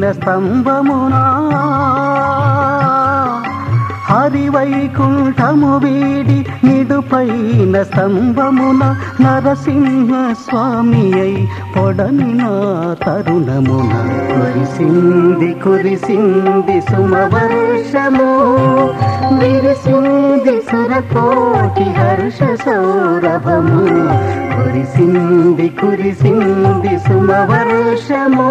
నిడుపైన స్తంభమునా హరివైకుంఠము వీడి నిడుపైన స్తంభమున నరసింహ స్వామి అయి పొడనిన తరుణమున కురిసింది కురిసింది సుమవర్షము విరిసింది సురకోటి హర్ష సౌరభము కురిసింది కురిసింది సుమవర్షము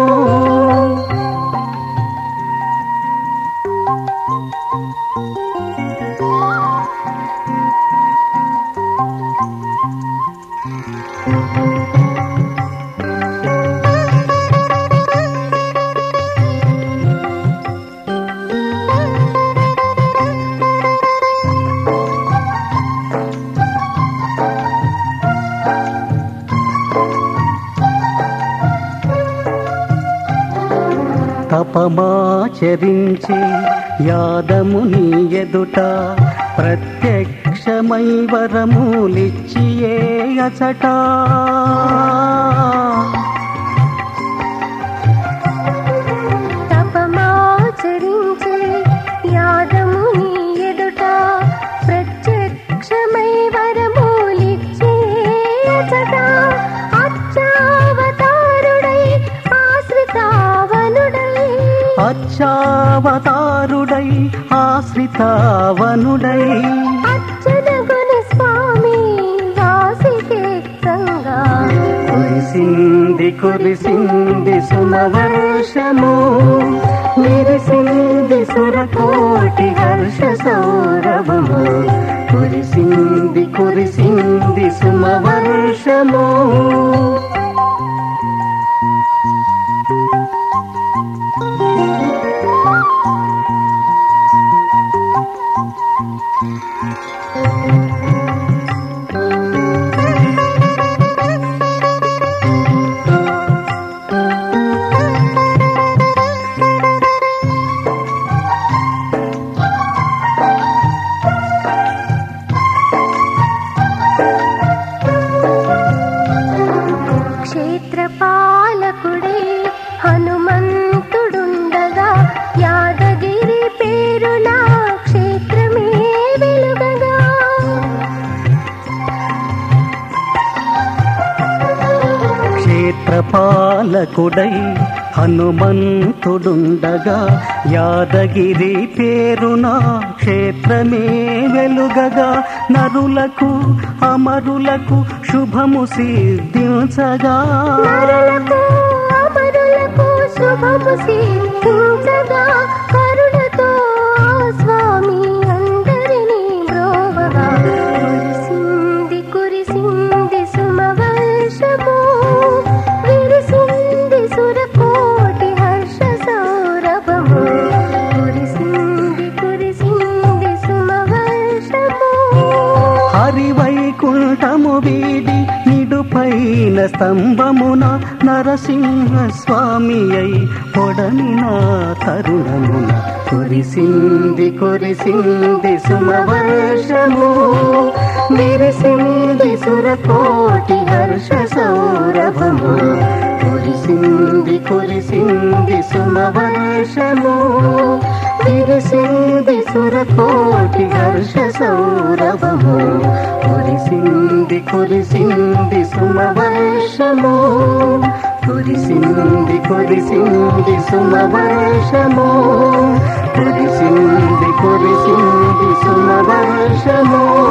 తపమాచరించి యాదముని ఎదుట ప్రత్యక్షమై వరములిచ్చియే అచట తపమాచరించే యాదముని ఎదుట ప్రత్యక్షమై వరమూలిచ్చే అచట అచ్చావతారుడై ఆశ్రితావనుడై అచ్చావతారుడై ఆశ్రితావనుడై అచ్చనగుని స్వామి వాసికేత్సంగా కురిసింది కురిసింది సుమవర్షము విరిసింది సురకోటి హర్ష సౌరభము కురిసింది కురిసింది సుమవర్షము క్షేత్రపాలకుడే హనుమంతుడుండగా యాదగిరి పేరున క్షేత్రమే వెలుగగా క్షేత్రపాలకుడై హనుమంతుడుండగా యాదగిరి పేరున క్షేత్రమే వెలుగగా నరులకు అమరులకు శుభము సిద్ధించగా నరులకు అమరులకు శుభము సిద్ధించగా కరుణతో ఆ స్వామి అందరినీ బ్రోవగా కురిసింది కురిసింది సుమవర్షము విరిసింది సురకోటి హర్ష సౌరభము కురిసింది కురిసింది సుమవర్షము హరివైకుంఠము వీడి నిడుపైన స్తంభమున నరసింహ స్వామి అయి పొడనిన తరుణమున కురిసింది కురిసింది సుమవర్షము విరిసింది సురకోటి హర్ష సౌరభము కురిసింది కురిసింది సుమవర్షము విరిసింది సురకోటి హర్ష సౌరభము కురిసింది కురిసింది సుమవర్షము కురిసింది కురిసింది సుమవర్షము కురిసింది కురిసింది సుమవర్షము